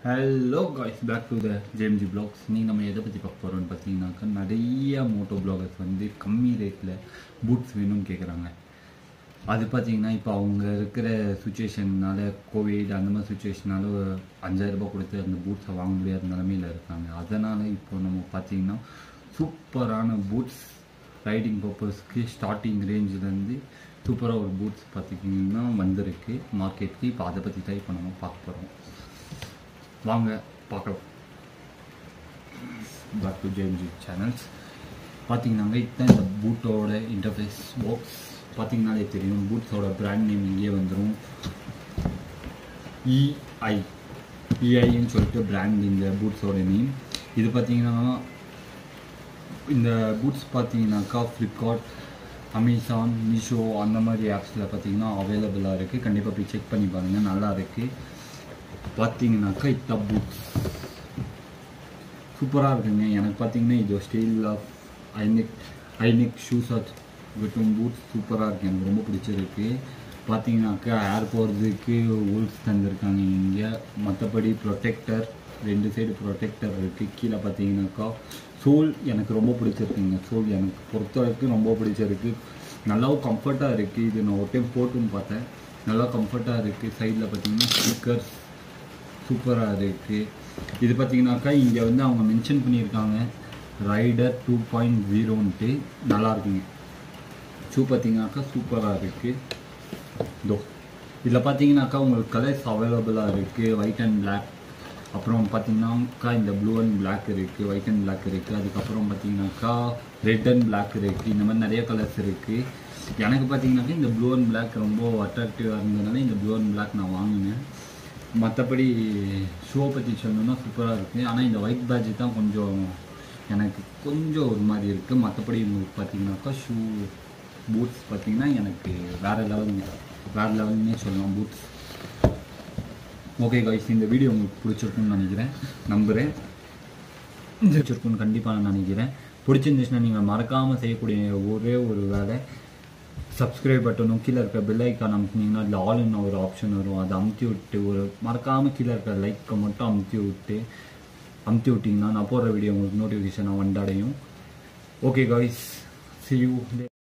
hello guys back to the JMG blogs நீங்கள் நம்ம எதை பற்றி பார்க்க போகிறோம்னு பார்த்தீங்கன்னாக்கா நிறைய மோட்டோ பிளாகர்ஸ் வந்து கம்மி ரேட்டில் பூட்ஸ் வேணும்னு கேட்குறாங்க அது பார்த்தீங்கன்னா இப்போ அவங்க இருக்கிற சுச்சுவேஷன்னால கோவிட் அந்த மாதிரி சுச்சுவேஷனால அஞ்சாயிரம் ரூபாய் கொடுத்து அந்த பூட்ஸை வாங்க முடியாத நிலமையில இருக்காங்க அதனால் இப்போ நம்ம பார்த்தீங்கன்னா சூப்பரான பூட்ஸ் ரைடிங் பர்பஸ்க்கு ஸ்டார்டிங் ரேஞ்சிலேருந்து சூப்பராக ஒரு பூட்ஸ் பார்த்தீங்கன்னா வந்திருக்கு மார்க்கெட்டுக்கு இப்போ அதை பற்றி தான் இப்போ நம்ம பார்க்க போகிறோம் வாங்க பார்க்கலாம் பேக் டு ஜேஎம்ஜி சேனல்ஸ் பார்த்தீங்கன்னாங்க இதுதான் இந்த பூட்டோட இன்டர்ஃபேஸ் பாக்ஸ் பார்த்தீங்கன்னாலே தெரியும் பூட்ஸோட பிராண்ட் நேம் இங்கே வந்துடும் இஐ இஐன்னு சொல்லிட்டு பிராண்ட் இந்த பூட்ஸோட நேம் இது பார்த்தீங்கன்னா இந்த பூட்ஸ் பார்த்தீங்கன்னாக்கா ஃப்ளிப்கார்ட் அமேசான் மீஷோ அந்த மாதிரி ஆப்ஸில் பார்த்தீங்கன்னா அவைலபிளாக இருக்குது கண்டிப்பாக போய் செக் பண்ணி பாருங்கள் நல்லா இருக்குது பார்த்தீங்கன்னாக்கா இத்த பூட்ஸ் சூப்பராக இருக்குங்க எனக்கு பார்த்தீங்கன்னா இது style of high neck high neck shoes விட்டும் பூட்ஸ் சூப்பராக இருக்குது எனக்கு ரொம்ப பிடிச்சிருக்கு பார்த்தீங்கன்னாக்கா ஏர் போகிறதுக்கு ஊல்ஸ் தந்திருக்காங்க இங்கே மற்றபடி ப்ரொடெக்டர் ரெண்டு சைடு ப்ரொடெக்டர் இருக்குது கீழே பார்த்தீங்கன்னாக்கா சோல் எனக்கு ரொம்ப பிடிச்சிருக்குங்க சோல் எனக்கு பொறுத்த வரைக்கும் ரொம்ப பிடிச்சிருக்கு நல்லாவும் கம்ஃபர்ட்டாக இருக்குது இது நான் ஒரு டைம் போட்டுன்னு பார்த்தேன் நல்லா கம்ஃபர்ட்டாக இருக்குது சைடில் பார்த்தீங்கன்னா ஸ்டிக்கர்ஸ் சூப்பராக இருக்குது இது பார்த்தீங்கன்னாக்கா இங்கே வந்து அவங்க மென்ஷன் பண்ணியிருக்காங்க ரைடர் டூ பாயிண்ட் ஜீரோன்ட்டு நல்லா இருக்குங்க ஷூ பார்த்தீங்கன்னாக்கா சூப்பராக இருக்குது இதோ இதில் பார்த்தீங்கன்னாக்கா உங்களுக்கு கலர்ஸ் அவைலபிளாக இருக்குது ஒயிட் அண்ட் பிளாக் அப்புறம் பார்த்தீங்கன்னாக்கா இந்த ப்ளூ அண்ட் பிளாக் இருக்குது ஒயிட் அண்ட் பிளாக் இருக்குது அதுக்கப்புறம் பார்த்தீங்கன்னாக்கா ரெட் அண்ட் பிளாக் இருக்குது இந்த மாதிரி நிறைய கலர்ஸ் இருக்குது எனக்கு பார்த்தீங்கன்னாக்கா இந்த ப்ளூ அண்ட் பிளாக் ரொம்ப அட்ராக்டிவாக இருந்ததுனால இந்த ப்ளூ அண்ட் பிளாக் நான் வாங்கினேன் மற்றபடி ஷோ பற்றி சொல்லணும்னா சூப்பராக இருக்குது ஆனால் இந்த ஒயிட் பேட்ஜ் தான் கொஞ்சம் எனக்கு கொஞ்சம் ஒரு மாதிரி இருக்குது மற்றபடி உங்களுக்கு பார்த்தீங்கன்னாக்கா ஷூ பூட்ஸ் பார்த்தீங்கன்னா எனக்கு வேறு லெவலுங்க வேறு லெவல்னே சொல்லலாம் பூட்ஸ் ஓகே காய்ஸ் இந்த வீடியோ உங்களுக்கு பிடிச்சிருக்குன்னு நினைக்கிறேன் நம்புகிறேன் பிடிச்சிருக்குன்னு கண்டிப்பாக நான் நினைக்கிறேன் பிடிச்சிருந்துச்சுன்னா நீங்கள் மறக்காமல் செய்யக்கூடிய ஒரே ஒரு வேலை சப்ஸ்கிரைப் பட்டனும் கீழே இருக்க பெல் ஐக்கான் அமுத்தினீங்கன்னா அதில் ஆல்னு ஒரு ஆப்ஷன் வரும் அதை அமுத்தி விட்டு ஒரு மறக்காமல் கீழே இருக்க லைக்கை மட்டும் அமுத்தி விட்டு அமுத்தி விட்டிங்கன்னா நான் போடுற வீடியோ உங்களுக்கு நோட்டிஃபிகேஷனாக வந்தடையும் ஓகே காய்ஸ் சி யூ